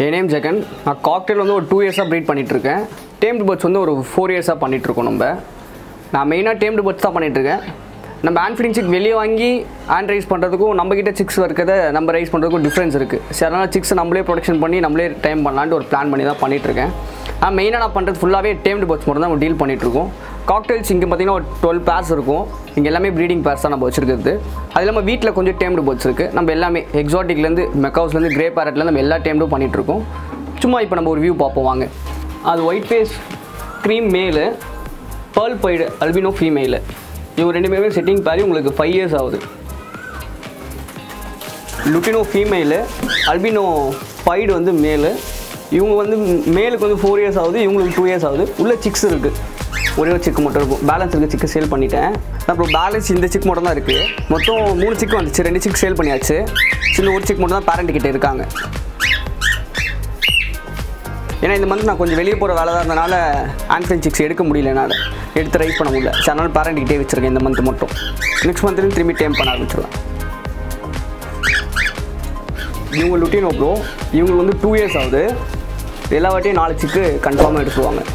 என் name Jagan நான் cocktail வந்து ஒரு டூ இயர்ஸாக ப்ரீட் பண்ணிகிட்ருக்கேன் டேம்டு பேர்ட்ஸ் வந்து ஒரு ஃபோர் இயர்ஸாக பண்ணிகிட்ருக்கோம் நம்ம நான் மெயினாக டேம்டு பேர்ட்ஸ் தான் பண்ணிகிட்ருக்கேன் நம்ம ஆன்ஃபிடிங் சிக் வெளியே வாங்கி ஆண்ட் ரைஸ் பண்ணுறதுக்கும் நம்மக்கிட்ட சிக்ஸ் இருக்கிறத நம்ம ரைஸ் பண்ணுறதுக்கும் டிஃப்ரென்ஸ் இருக்குது சரி அதனால் சிக்ஸ் நம்மளே ப்ரொடக்ஷன் பண்ணி நம்மளே டைம் பண்ணலான்ட்டு ஒரு பிளான் பண்ணி தான் பண்ணிகிட்ருக்கேன் நான் மெயினாக நான் பண்ணுறது ஃபுல்லாகவே டேம்டு பேர்ட்ஸ் மட்டும் தான் நம்ம டீல் பண்ணிகிட்ருக்கோம் காக்டெயில்ஸ் இங்கே பார்த்தீங்கன்னா ஒரு டுவெல் பேர்ஸ் இருக்கும் இங்கே எல்லாமே ப்ரீடிங் பேர்ஸ் தான் நம்ம வச்சிருக்கிறது அது இல்லாமல் வீட்டில் கொஞ்சம் டேம்டு பேர்ட்ஸ் இருக்குது நம்ம எல்லாமே எக்ஸாட்டிக்லேருந்து மெக்காஸ்லேருந்து கிரே பேரட்லேருந்து நம்ம எல்லா டேம்டும் பண்ணிகிட்ருக்கோம் சும்மா இப்போ நம்ம ஒரு வியூ பார்ப்போம் வாங்க அது white face cream male pearl pied albino female இவங்க ரெண்டு பேருமே செட்டிங் பாரி உங்களுக்கு ஃபைவ் இயர்ஸ் ஆகுது லுட்டினோ ஃபீமேலு அல்பினோ பைடு வந்து மேலு இவங்க வந்து மேலுக்கு வந்து ஃபோர் இயர்ஸ் ஆகுது இவங்களுக்கு டூ இயர்ஸ் ஆகுது உள்ள சிக்ஸ் இருக்குது ஒரே ஒரு சிக்கு மட்டும் இருக்கும் பேலன்ஸ் இருக்க சிக்கு சேல் பண்ணிட்டேன் அப்புறம் பேலன்ஸ் இந்த சிக் மட்டும் தான் இருக்குது மொத்தம் மூணு சிக்கு வந்துச்சு ரெண்டு சிக் சேல் பண்ணியாச்சு சின்ன ஒரு சிக் மட்டும் தான் பேரண்ட் கிட்ட இருக்காங்க ஏன்னா இந்த மந்த் நான் கொஞ்சம் வெளியே போகிற வேலை தான் இருந்தனால ஆன்ஃபைன் சிக்ஸ் எடுக்க முடியல என்னால் எடுத்து ரைஸ் பண்ண முடியல சரி அதனால பேரண்ட் கிட்டே வச்சிருக்கேன் இந்த மந்த் மட்டும் நெக்ஸ்ட் மந்த்லேருந்து திரும்பி டைம் பண்ண ஆரம்பிச்சிருவேன் இவங்க லுட்டினோ ப்ரோ இவங்களுக்கு வந்து டூ இயர்ஸ் ஆகுது எல்லா வாட்டியும் நாலு சிக்கு கன்ஃபார்மாக எடுத்துருவாங்க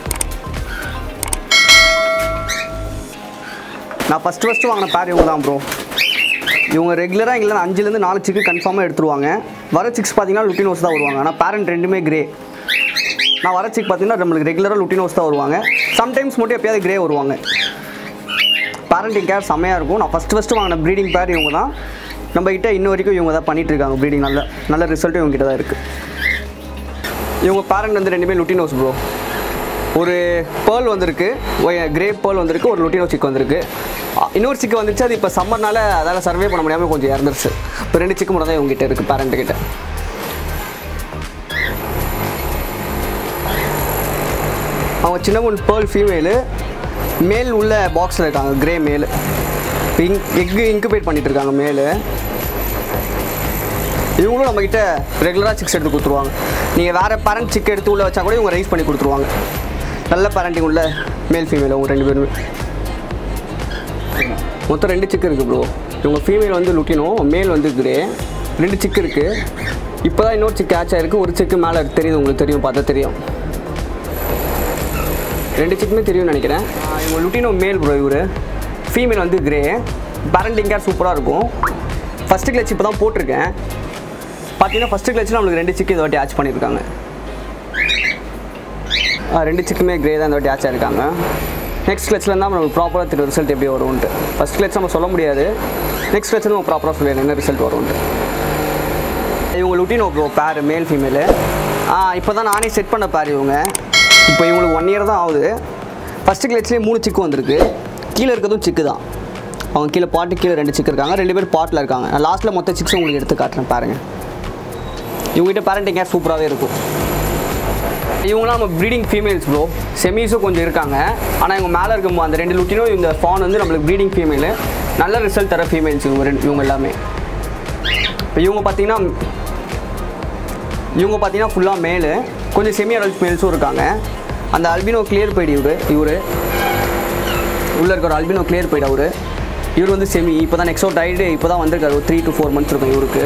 நான் ஃபஸ்ட்டு ஃபஸ்ட்டு வாங்கின பேர் இவங்க தான் ப்ரோ இவங்க ரெகுலராக எங்களை அஞ்சுலேருந்து நாலு சிக்கு கன்ஃபார்மாக எடுத்துருவாங்க வர சிக்ஸ் பார்த்தீங்கன்னா லுட்டினோஸ் தான் வருவாங்க ஆனால் பேரண்ட் ரெண்டுமே கிரே நான் வர சிக் பார்த்தீங்கன்னா நம்மளுக்கு ரெகுலராக லுட்டினோஸ் தான் வருவாங்க சம்டைம்ஸ் மட்டும் எப்பயாவது கிரே வருவாங்க பேரண்டிங் கேர் செம்மையாக இருக்கும் நான் ஃபஸ்ட்டு ஃபஸ்ட்டு வாங்கின ப்ரீடிங் பேர் இவங்க தான் நம்ம கிட்ட இன்ன வரைக்கும் இவங்க தான் பண்ணிட்டு இருக்காங்க ப்ரீடிங் நல்ல நல்ல ரிசல்ட்டும் இவங்க கிட்ட தான் இருக்குது இவங்க பேரண்ட் வந்து ரெண்டுமே லுட்டினோஸ் ப்ரோ ஒரு பேர்ல் வந்திருக்கு கிரே பேர்ல் வந்திருக்கு ஒரு லுட்டினோ சிக் வந்திருக்கு அ, இன்னொரு சிக்கு வந்துருச்சு அது இப்போ சம்மர்னால அதால் சர்வே பண்ண முடியாமல் கொஞ்சம் இறந்துருச்சு இப்போ ரெண்டு சிக்கு மட்டும் தான் இவங்ககிட்ட இருக்குது பேரண்ட் கிட்ட அவங்க சின்ன பொண்ணு பேர்ல் ஃபீமேலு மேல் உள்ள பாக்ஸில் இருக்காங்க கிரே மேல் இங்க் எக்கு இன்குபேட் பண்ணிட்டு இருக்காங்க மேலு இவங்களும் நம்மக்கிட்ட ரெகுலராக சிக்ஸ் எடுத்து கொடுத்துருவாங்க நீங்கள் வேறு பேரண்ட் சிக் எடுத்து உள்ள வச்சா கூட இவங்க ரைஸ் பண்ணி கொடுத்துருவாங்க நல்ல பேரண்டிங் உள்ள மேல் ஃபீமேல் அவங்க ரெண்டு பேருமே மொத்தம் ரெண்டு சிக்கு இருக்குது ப்ரோ இவங்க ஃபீமேல் வந்து லுட்டினோ மேல் வந்து கிரே ரெண்டு சிக்கு இருக்குது இப்போ தான் இன்னொரு சிக்கு ஆச் ஆயிருக்கு ஒரு சிக்கு மேலே தெரியுது உங்களுக்கு தெரியும் பார்த்தா தெரியும் ரெண்டு சிக்குமே தெரியும்னு நினைக்கிறேன் ஆ, இவங்க லுட்டினோ மேல் ப்ரோ இவர் ஃபீமேல் வந்து கிரே பேரண்டிங் கேர் சூப்பராக இருக்கும் ஃபஸ்ட்டு கிளச் இப்போ தான் போட்டிருக்கேன் பார்த்தீங்கன்னா ஃபஸ்ட்டு கிளச்சில் நம்மளுக்கு ரெண்டு சிக்கு இந்த வாட்டி ஆச் பண்ணியிருக்காங்க ஆ, ரெண்டு சிக்குமே கிரே தான் இந்த வாட்டி ஆச் ஆயிருக்காங்க நெக்ஸ்ட் கிளச்சில் இருந்தால் நமக்கு ப்ராப்பராக தெரியும் ரிசல்ட் எப்படி வரும்ன்ட்டு ஃபஸ்ட் கிளச் நம்ம சொல்ல முடியாது நெக்ஸ்ட் கிளச் நம்ம ப்ராப்பராக சொல்லிடுறோம் என்ன ரிசல்ட் வரும்ன்ட்டு இவங்க லுட்டினோ ப்ரோ பேர் மேல் ஃபீமேலு ஆ இப்போ தான் நானே செட் பண்ண பேர் இவங்க இப்போ இவங்களுக்கு ஒன் இயர் தான் ஆகுது ஃபஸ்ட்டு கிளச்லேயே மூணு சிக்கு வந்திருக்கு கீழே இருக்கிறதும் சிக்கு தான் அவங்க கீழே பாட்டு கீழே ரெண்டு சிக்கு இருக்காங்க ரெண்டு பேர் பாட்டில் இருக்காங்க நான் லாஸ்ட்டில் மொத்த சிக்ஸும் உங்களுக்கு எடுத்து காட்டுறேன் பாருங்கள் இவங்ககிட்ட பேரண்டிங் கேர் சூப்பராகவே இருக்கும் இவங்களாம் நம்ம ப்ரீடிங் ஃபீமேல்ஸ் ப்ரோ செமீஸும் கொஞ்சம் இருக்காங்க ஆனால் இவங்க மேலே இருக்கும் அந்த ரெண்டு லுட்டினும் இந்த ஃபான் வந்து நம்மளுக்கு ப்ரீடிங் ஃபீமேலு நல்ல ரிசல்ட் தர ஃபீமேல்ஸ் இவங்க ரெண்டு இவங்க எல்லாமே இப்போ இவங்க பார்த்தீங்கன்னா இவங்க பார்த்தீங்கன்னா ஃபுல்லாக மேலு கொஞ்சம் செமி அடல்ட் மேல்ஸும் இருக்காங்க அந்த அல்பினோ கிளியர் போய்டு இவர் இவர் உள்ளே இருக்கிற அல்பினோ கிளியர் போய்டு அவர் இவர் வந்து செமி இப்போ தான் நெக்ஸ்ட் டைடு இப்போ தான் வந்திருக்காரு ஒரு த்ரீ டு ஃபோர் மந்த்ஸ் இருக்கும் இவருக்கு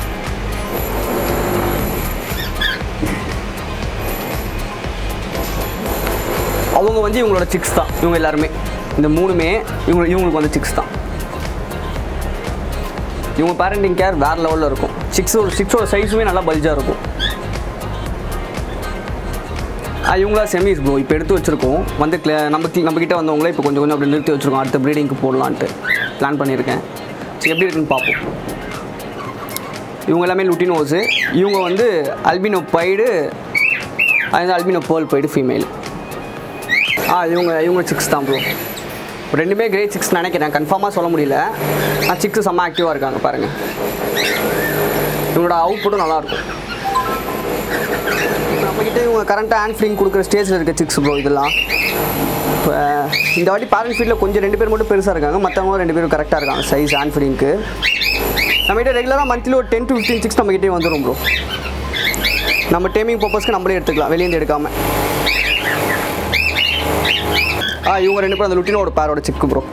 அவங்க வந்து இவங்களோட சிக்ஸ் தான் இவங்க எல்லாருமே இந்த மூணுமே இவங்க இவங்களுக்கு வந்து சிக்ஸ் தான் இவங்க பேரண்டிங் கேர் வேறு லெவலில் இருக்கும் சிக்ஸோட சிக்ஸோட சைஸுமே நல்லா பல்ஜாக இருக்கும் ஆ, இவங்களா செமிஸ் ப்ரோ இப்போ எடுத்து வச்சுருக்கோம் வந்து cl- நம்ம கி- நம்ம கிட்ட வந்தவங்களே இப்போ கொஞ்சம் கொஞ்சம் அப்படி நிறுத்தி வச்சுருக்கோம் அடுத்த ப்ரீடிங்க்கு போடலான்ட்டு பிளான் பண்ணியிருக்கேன் சரி எப்படி இருக்குன்னு பார்ப்போம் இவங்க எல்லாமே லுட்டினோஸு இவங்க வந்து அல்பினோ பைடு அது அல்பினோ பேர்ல் பைடு ஃபீமேல் ஆ இவங்க இவங்க சிக்ஸ் தான் ப்ரோ ரெண்டுமே கிரேட் சிக்ஸ் நினைக்கிறேன் கன்ஃபார்மாக சொல்ல முடியல ஆ சிக்ஸ் செம்ம ஆக்டிவாக இருக்காங்க பாருங்கள் இவங்களோட அவுட்புட்டும் நல்லாயிருக்கும் நம்மக்கிட்ட இவங்க கரண்ட்டாக ஹேண்ட் ஃபீலிங் கொடுக்குற ஸ்டேஜில் இருக்க சிக்ஸ் ப்ரோ இதெல்லாம் இப்போ இந்த வாட்டி பேரண்ட் ஃபீல்டில் கொஞ்சம் ரெண்டு பேர் மட்டும் பெருசாக இருக்காங்க மற்றவங்க ரெண்டு பேரும் கரெக்டாக இருக்காங்க சைஸ் ஹேண்ட் ஃபீலிங்க்கு நம்மகிட்ட ரெகுலராக மந்த்லி ஒரு டென் டு ஃபிஃப்டீன் சிக்ஸ் நம்மகிட்டே வந்துடும் ப்ரோ நம்ம டேமிங் பர்பஸ்க்கு நம்மளே எடுத்துக்கலாம் வெளியேந்து எடுக்காமல் ஆ இவங்க ரெண்டு பேரும் அந்த லுட்டினோட பேரோட சிக்கு ப்ரோ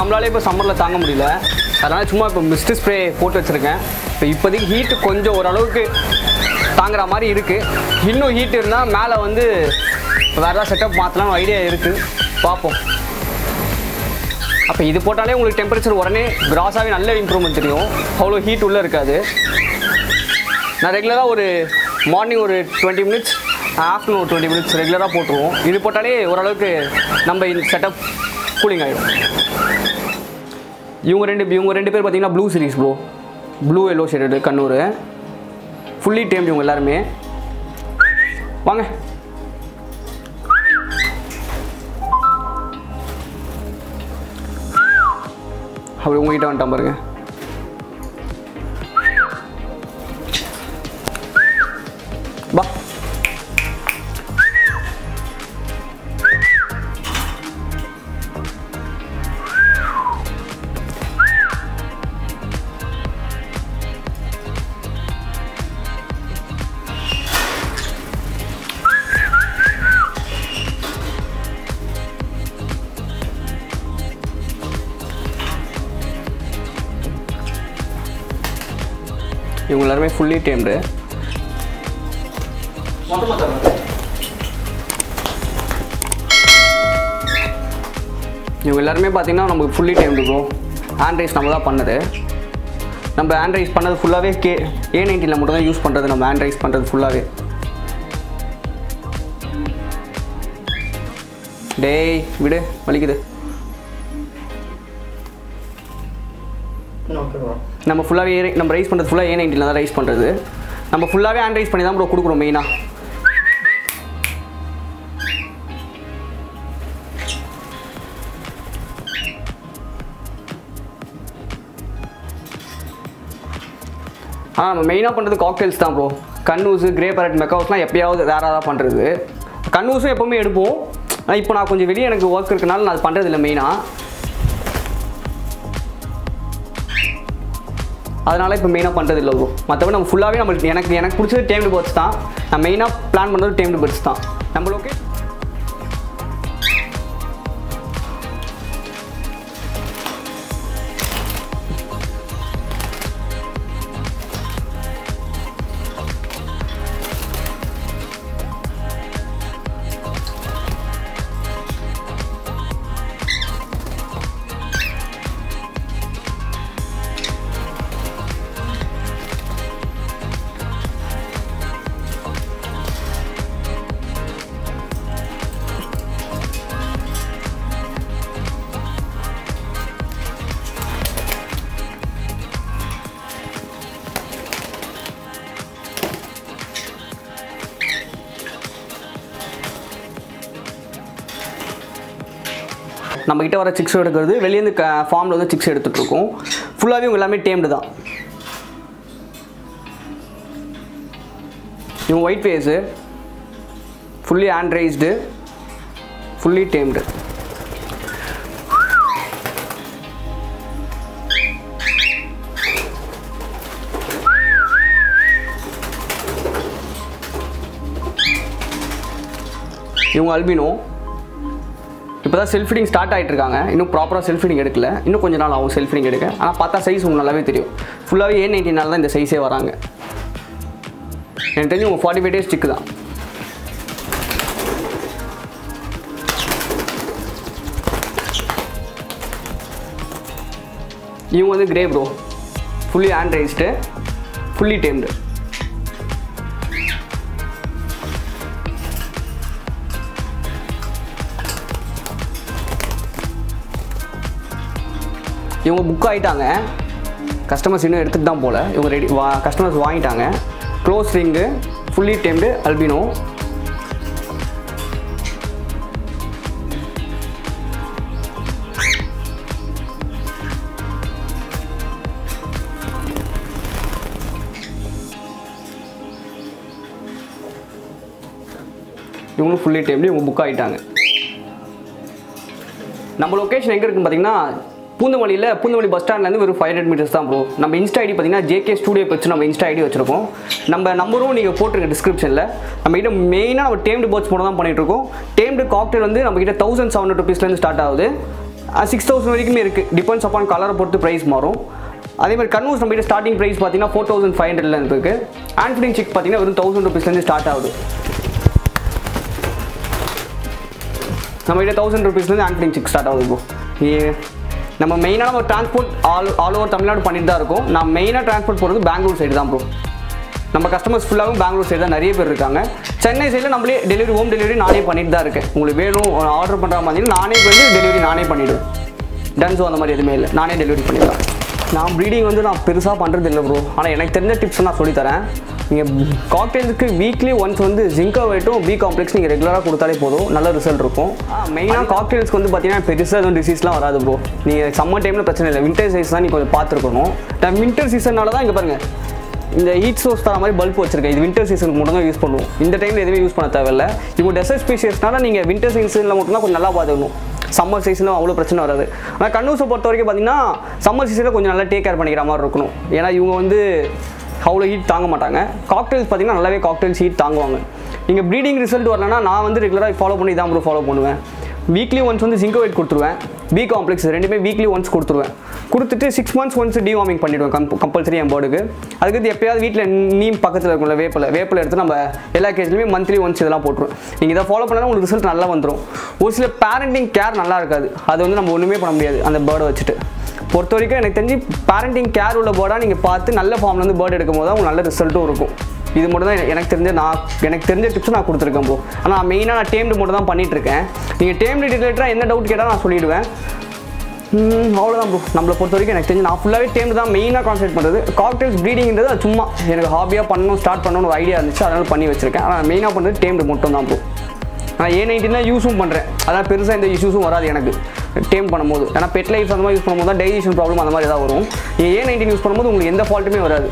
நம்மளாலே இப்போ சம்மரில் தாங்க முடியல அதனால் சும்மா இப்போ மிஸ்ட் ஸ்ப்ரே போட்டு வச்சுருக்கேன் இப்போ இப்போதைக்கு ஹீட்டு கொஞ்சம் ஓரளவுக்கு தாங்குற மாதிரி இருக்குது இன்னும் ஹீட் இருந்தால் மேலே வந்து வேறு ஏதாவது செட்டப் மாற்றலாம்னு ஐடியா இருக்குது பார்ப்போம் அப்போ இது போட்டாலே உங்களுக்கு டெம்பரேச்சர் உடனே கிராஸாகவே நல்ல இம்ப்ரூவ்மெண்ட் தெரியும் அவ்வளோ ஹீட் உள்ளே இருக்காது நான் ரெகுலராக ஒரு மார்னிங் ஒரு டுவெண்ட்டி மினிட்ஸ் ஆஃப்டர்நூன் ஒரு டுவெண்ட்டி மினிட்ஸ் ரெகுலராக போட்டுருவோம் இது போட்டாலே ஓரளவுக்கு நம்ம இந்த செட்டப் கூலிங் ஆகிடும் இவங்க ரெண்டு இவங்க ரெண்டு பேர் பார்த்தீங்கன்னா blue series bro blue yellow shaded conure fully tamed இவங்க எல்லாருமே வாங்க அப்படி உங்ககிட்ட வந்துட்டான் பாருங்க பா இவங்க எல்லாருமே ஃபுல்லி டேம்டு இவங்க எல்லாருமே பார்த்தீங்கன்னா நமக்கு ஃபுல்லி டைம்டு ப்ரோ ஆண்ட்ரைஸ் நம்ம தான் பண்ணது நம்ம ஆண்ட்ரைஸ் பண்ணது ஃபுல்லாகவே கே ஏ நைன்டீனில் மட்டும் தான் யூஸ் பண்ணுறது நம்ம ஆண்ட்ரைஸ் பண்ணுறது ஃபுல்லாகவே டேய் விடு வலிக்குது நம்ம ஃபுல்லாகவே நம்ம ரைஸ் பண்ணுறது ஃபுல்லாக ஏ நைன்டீனில் தான் ரைஸ் பண்ணுறது நம்ம ஃபுல்லாகவே ஆண்ட்ரைஸ் பண்ணி தான் ப்ரோ கொடுக்குறோம் மெயினாக ஆ நம்ம மெயினாக பண்ணுறது காக்டெயில்ஸ் தான் ப்ரோ கண்ணூஸு கிரே பேரட் மெக்காவுஸ்லாம் எப்பயாவது வேறு ஏதாவது பண்ணுறது கண்ணூஸும் எப்போவுமே எடுப்போம் ஆனால் இப்போ நான் கொஞ்சம் வெளியே எனக்கு ஒர்க் இருக்கனால நான் அது பண்ணுறது இல்லை மெயினாக அதனால் இப்போ மெயினாக பண்ணுறது இல்லை ப்ரோ மற்றபடி நம்ம ஃபுல்லாகவே நம்ம எனக்கு எனக்கு பிடிச்சது டேம்டு பேர்ட்ஸ் தான் நான் மெயினாக பிளான் பண்ணுறது டேம்டு பேர்ட்ஸ் தான் நம்மளுக்கு நம்மக்கிட்ட வர சிக்ஸ் எடுக்கிறது வெளியேருந்து க ஃபார்மில் வந்து சிக்ஸ் எடுத்துகிட்ருக்கோம் ஃபுல்லாகவே இவங்க எல்லாமே டேம்டு தான் இவங்க white face fully hand raised fully tamed இவங்க அல்பினோ இப்போ தான் செல்ஃப் ஃபீடிங் ஸ்டார்ட் ஆகிட்டு இருக்காங்க இன்னும் ப்ராப்பராக செல்ஃப் ஃபீடிங் எடுக்கல இன்னும் கொஞ்ச நாள் ஆகும் செல்ஃப் ஃபீடிங் எடுக்க ஆனால் பார்த்தா சைஸ் உங்களுக்கு நல்லாவே தெரியும் ஃபுல்லாகவே ஏ நைன்டீனால தான் இந்த சைஸே வராங்க எனக்கு தெரிஞ்சு உங்கள் ஃபார்ட்டி ஃபைவ் டேஸ் ஸ்டிக்கு தான் இவங்க வந்து grey bro fully hand raised fully tamed இவங்க புக் ஆகிட்டாங்க கஸ்டமர்ஸ் இன்னும் எடுத்துகிட்டு தான் போகல இவங்க ரெடி வா கஸ்டமர்ஸ் வாங்கிட்டாங்க close ring fully tamed albino இவங்களும் ஃபுல்லி டேம்டு இவங்க புக் ஆகிட்டாங்க நம்ம லொக்கேஷன் எங்கே இருக்குன்னு பார்த்தீங்கன்னா பூந்தமல்லியில் பூந்தமல்லி பஸ் ஸ்டாண்ட்லேருந்து வெறும் ஃபைவ் ஹண்ட்ரட் மீட்டர்ஸ் தான் ப்ரோ நம்ம இன்ஸ்டா ஐடி பார்த்தீங்கன்னா ஜேகே ஸ்டூடியோ வச்சு நம்ம இன்ஸ்டா ஐடி வச்சிருக்கோம் நம்ம நம்பரும் நீங்கள் போட்டிருக்க டிஸ்கிரிப்ஷனில் நம்ம கிட்ட மெயினாக நம்ம டேம்டு பேர்ட்ஸ் போட தான் பண்ணிட்டு இருக்கோம் டேம்டு காக்டெயில் வந்து நம்ம கிட்ட தௌசண்ட் செவன் ஹண்ட்ரட் ருபீஸ்லேருந்து ஸ்டார்ட் ஆகுது சிக்ஸ் தௌசண்ட் வரைக்குமே இருக்குது டிபெண்ட்ஸ் அப்பான் கலரை பொறுத்து ப்ரைஸ் மாறும் அதே மாதிரி கன்வூஸ் நம்மகிட்ட ஸ்டார்டிங் ப்ரைஸ் பார்த்தீங்கன்னா ஃபோர் தௌசண்ட் ஃபைவ் ஹண்ட்ரட்ல இருக்குது ஆன்ஃபிடிங் சிக் பார்த்தீங்கன்னா வெறும் தௌசண்ட் ருபீஸ்லேருந்து ஸ்டார்ட் ஆகுது நம்மகிட்ட தௌசண்ட் ருபீஸ்லேருந்து ஆன்ஃபிடிங் சிக் ஸ்டார்ட் ஆகுது ப்ரோ நம்ம மெயினாக நம்ம transport all all over Tamil Nadu பண்ணிட்டு தான் இருக்கோம் நான் மெயினாக டிரான்ஸ்போர்ட் போகிறது பெங்களூர் சைடு தான் ப்ரோ நம்ம கஸ்டமர்ஸ் ஃபுல்லாகவும் பெங்களூர் சைடு தான் நிறைய பேர் இருக்காங்க சென்னை சைடில் நம்மளே டெலிவரி ஹோம் டெலிவரி நானே பண்ணிட்டு தான் இருக்கேன் உங்களுக்கு வேணும் ஆர்டர் பண்ணுற மாதிரி நானே வந்து டெலிவரி நானே பண்ணிவிடுவேன் டன்ஸோ அந்த மாதிரி எதுவுமே இல்லை நானே டெலிவரி பண்ணிடலாம் நான் ப்ரீடிங் வந்து நான் பெருசாக பண்ணுறது இல்லை ப்ரோ ஆனால் எனக்கு தெரிஞ்ச டிப்ஸ் நான் சொல்லித்தரேன் நீங்கள் காக்டெயில்ஸுக்கு வீக்லி ஒன்ஸ் வந்து ஜிங்கோ வைட்டும் பி காம்ப்ளெக்ஸ் நீங்கள் ரெகுலராக கொடுத்தாலே போதும் நல்ல ரிசல்ட் இருக்கும் மெயினாக காக்டெயில்ஸ்க்கு வந்து பார்த்தீங்கன்னா பெருசாக எதுவும் டிசீஸ்லாம் வராது ப்ரோ நீங்கள் சம்மர் டைமில் பிரச்சனை இல்லை வின்டர் சைஸ் தான் நீங்கள் கொஞ்சம் பார்த்துருக்கணும் நான் வின்டர் சீசனால தான் இங்கே பாருங்கள் இந்த ஹீட் சோர்ஸ் தர மாதிரி பல்ப் வச்சிருக்கேன் இது வின்டர் சீசனுக்கு மட்டும் தான் யூஸ் பண்ணுவோம் இந்த டைமில் எதுவுமே யூஸ் பண்ண தேவையில்ல இப்போ டெசர்ட் ஸ்பீஷியஸ்னால நீங்கள் வின்டர் சீசனில் மட்டும்தான் கொஞ்சம் நல்லா பார்த்துக்கணும் சம்மர் சீசனில் அவ்வளோ பிரச்சனை வராது ஆனால் கண்ணூஸை பொறுத்த வரைக்கும் பார்த்தீங்கன்னா சம்மர் சீசனில் கொஞ்சம் நல்லா டேக் கேர் பண்ணிக்கிற மாதிரி இருக்கணும் ஏன்னா இவங்க வந்து அவ்வளோ ஹீட் தாங்க மாட்டாங்க காக்டெயில்ஸ் பார்த்தீங்கன்னா நல்லாவே காக்டெயில்ஸ் ஹீட் தாங்குவாங்க நீங்கள் ப்ரீடிங் ரிசல்ட் வரலன்னா நான் வந்து ரெகுலராக ஃபாலோ பண்ணி தான் ப்ரோ ஃபாலோ பண்ணுவேன் வீக்லி ஒன்ஸ் வந்து ஜிங்கோ வெயிட் கொடுத்துருவேன் பி காம்ப்ளெக்ஸ் ரெண்டுமே வீக்லி ஒன்ஸ் கொடுத்துருவேன் கொடுத்துட்டு சிக்ஸ் மந்த்ஸ் ஒன்ஸ் டிவார்மிங் பண்ணிவிடுவேன் கம் கம்பல்சரி என் போர்டுக்கு அதுக்கு எப்பயாவது வீட்டில் நீம் பக்கத்தில் இருக்கும்ல வேப்பில் வேப்பில் எடுத்து நம்ம எல்லா கேஸ்லையுமே மந்த்லி ஒன்ஸ் இதெல்லாம் போட்டுருவேன் நீங்கள் இதை ஃபாலோ பண்ணாலும் உங்களுக்கு ரிசல்ட் நல்லா வந்துடும் ஒரு சில பேரண்டிங் கேர் நல்லா இருக்காது அது வந்து நம்ம ஒன்றுமே பண்ண முடியாது அந்த பேர்டை வச்சுட்டு பொறுத்த வரைக்கும் எனக்கு தெரிஞ்சு பேரண்டிங் கேர் உள்ள பேர்டாக நீங்கள் பார்த்து நல்ல ஃபார்ம்லேருந்து பேர்டு எடுக்கும் போது தான் உங்களுக்கு நல்ல ரிசல்ட்டும் இருக்கும் இது மட்டும் தான் எனக்கு தெரிஞ்ச நான் எனக்கு தெரிஞ்ச டிப்ஸ் நான் கொடுத்துருக்கேன் ப்ரோ ஆனால் நான் மெயினாக நான் டேம்டு மட்டும் தான் பண்ணிட்டு இருக்கேன் நீங்கள் டேம்டு ரிலேட்டடாக என்ன டவுட் கேட்டால் நான் சொல்லிடுவேன் ம், அவ்வளோதான் ப்ரோ நம்மளை பொறுத்த வரைக்கும் எனக்கு தெரிஞ்சு நான் ஃபுல்லாகவே டேம்டு தான் மெயினாக கான்சென்ட் பண்ணுறது காக்டெயில்ஸ் ப்ரீடிங்கிறது அது சும்மா எனக்கு ஹாபியாக பண்ணணும் ஸ்டார்ட் பண்ணணும்னு ஒரு ஐடியா இருந்துச்சு அதனால் பண்ணி வச்சிருக்கேன் ஆனால் மெயினாக பண்ணுறது டேம்டு மட்டும் தான் ப்ரோ நான் ஏ நைன்டீன் தான் யூஸும் பண்ணுறேன் அதான் பெருசாக எந்த இஷ்யூஸும் வராது எனக்கு டேம் பண்ணும்போது ஏன்னா பெட் லைஃப் அந்த மாதிரி யூஸ் பண்ணும்போது தான் டைஜஷன் ப்ராப்ளம் அந்த மாதிரி ஏதாவது வரும் நீங்கள் ஏ நைன்டீன் யூஸ் பண்ணும்போது உங்களுக்கு எந்த ஃபால்ட்டுமே வராது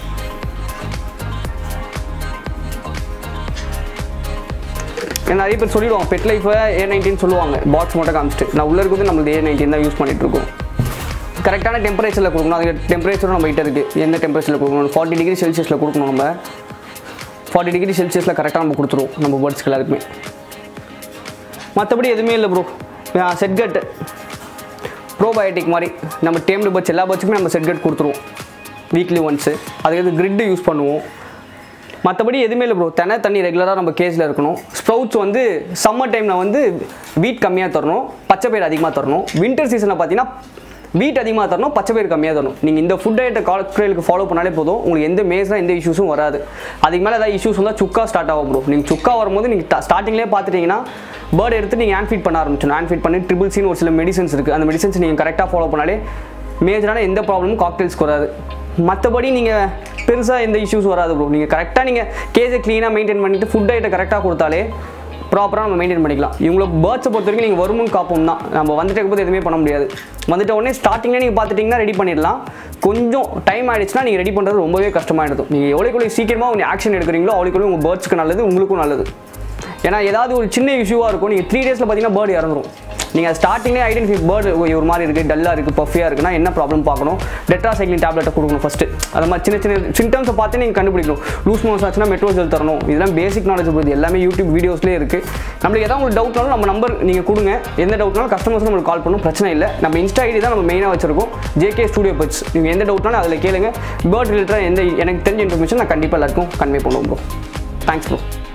ஏன்னா நிறைய பேர் சொல்லிடுவாங்க பெட் லைஃபை ஏ நைன்டீன் சொல்லுவாங்க பாக்ஸ் மட்டும் காமிச்சிட்டு நான் உள்ள இருக்கிறது நம்மளுக்கு ஏ நைன்டீன் தான் யூஸ் பண்ணிட்டு இருக்கோம் கரெக்டான டெம்பரேச்சரில் கொடுக்கணும் அதுக்கு டெம்பரேச்சரும் நம்ம கிட்ட இருக்குது எந்த டெம்பரேச்சரில் கொடுக்கணும் ஃபார்ட்டி டிகிரி செல்சியஸில் கொடுக்கணும் நம்ம ஃபார்ட்டி டிகிரி செல்சியஸில் கரெக்டாக நம்ம கொடுத்துருவோம் நம்ம பேர்ட்ஸ்க்கு எல்லாருக்குமே மற்றபடி எதுவுமே இல்லை ப்ரோ செட்கட் ப்ரோபயோட்டிக் மாதிரி நம்ம டேம்டு பட்ஸ் எல்லா பட்சுக்குமே நம்ம செட்கட் கொடுத்துருவோம் வீக்லி ஒன்ஸு அதுக்கு கிரிட்டு யூஸ் பண்ணுவோம் மற்றபடி எதுவுமே இல்லை ப்ரோ தெனை தண்ணி ரெகுலராக நம்ம கேஸில் இருக்கணும் ஸ்ப்ரவுட்ஸ் வந்து சம்மர் டைமில் வந்து வீட் கம்மியாக தரணும் பச்சை பயிர் அதிகமாக தரணும் வின்டர் சீசனில் பார்த்தீங்கன்னா வீட் அதிகமாக தரணும் பச்சை பயிர் கம்மியாக தரணும் நீங்கள் இந்த ஃபுட் டயட்டை கால்குலேலுக்கு ஃபாலோ பண்ணாலே போதும் உங்களுக்கு எந்த மேஸாக எந்த இஷ்யூஸும் வராது அதுக்கு மேலே ஏதாவது இஷ்யூஸ் வந்தால் சுக்கா ஸ்டார்ட் ஆகும் ப்ரோ நீங்கள் சுக்கா வரும்போது நீங்கள் ஸ்டார்டிங்லேயே பார்த்துட்டீங்கன்னா பேர்ட் எடுத்து நீங்கள் ஆன்ஃபீட் பண்ண ஆரம்பிச்சிடணும் ஆன்ஃபீட் பண்ணி ட்ரிபிள் சின்னு ஒரு சில மெடிசன்ஸ் இருக்குது அந்த மெடிசன்ஸ் நீங்கள் கரெக்டாக ஃபாலோ பண்ணாலே மேஜரான எந்த ப்ராப்ளமும் காக்டெயில்ஸ்க்கு வராது மற்றபடி நீங்கள் பெருசாக எந்த இஷ்யூஸ் வராது ப்ரோ நீங்கள் கரெக்டாக நீங்கள் கேஸை க்ளீனாக மெயின்டைன் பண்ணிட்டு ஃபுட் ஐட்டை கரெக்டாக கொடுத்தாலே ப்ராப்பராக நம்ம மெயின்டைன் பண்ணிக்கலாம் இவங்களை பேர்ட்ஸை பொறுத்த வரைக்கும் நீங்கள் வருமுன் காப்போம் தான் நம்ம வந்துட்டு இருக்கும்போது எதுவுமே பண்ண முடியாது வந்துட்ட உடனே ஸ்டார்டிங்லேயே நீங்கள் பார்த்துட்டிங்கன்னா ரெடி பண்ணிடலாம் கொஞ்சம் டைம் ஆயிடுச்சுன்னா நீங்கள் ரெடி பண்ணுறது ரொம்பவே கஷ்டமாயிடுது நீங்கள் எவ்வளோக்கு எவ்வளோ சீக்கிரமாக உங்கள் ஆக்ஷன் எடுக்கிறீங்களோ அவ்வளோக்கு எவ்வளோ உங்கள் பேர்ட்ஸ்க்கு நல்லது உங்களுக்கும் நல்லது ஏன்னா ஏதாவது ஒரு சின்ன இஷ்யூவாக இருக்கும் நீங்கள் த்ரீ டேஸில் பார்த்தீங்கன்னா பேர்டு இறந்துரும் நீங்கள் ஸ்டார்டிங்லேயே ஐடென்டிஃபை பேர்டு ஒரு மாதிரி இருக்குது டல்லாக இருக்குது பஃபியாக இருக்குன்னா என்ன ப்ராப்ளம் பார்க்கணும் டெட்ராசைக்ளின் டேப்லெட்டை கொடுக்கணும் ஃபஸ்ட்டு அது மாதிரி சின்ன சின்ன சிம்டம்ஸை பார்த்து நீங்கள் கண்டுபிடிக்கணும் லூஸ் மோஸ் ஆச்சுன்னா மெட்ரோஜெல் தரணும் இதெல்லாம் பேசிக் நாலேஜ் போகுது எல்லாமே யூடியூப் வீடியோஸ்லேயே இருக்குது நம்மளுக்கு ஏதாவது உங்களுக்கு டவுட்னாலும் நம்ம நம்பர் நீங்கள் கொடுங்க எந்த டவுட்னாலும் கஸ்டமர்ஸ் நம்மளுக்கு கால் பண்ணணும் பிரச்சனை இல்லை நம்ம இன்ஸ்டா ஐடி தான் நம்ம மெயினாக வச்சிருக்கோம் ஜேகே ஸ்டூடியோ பட்ஸ் நீங்கள் எந்த டவுட்னாலும் அதில் கேளுங்க பேர்ட் ரிலேட்டடாக எந்த எனக்கு தெரிஞ்ச இன்ஃபர்மேஷன் நான் கண்டிப்பாக எல்லாருக்கும் கன்வே பண்ணுவோம் ப்ரோ தேங்க்ஸ் ப்ரோ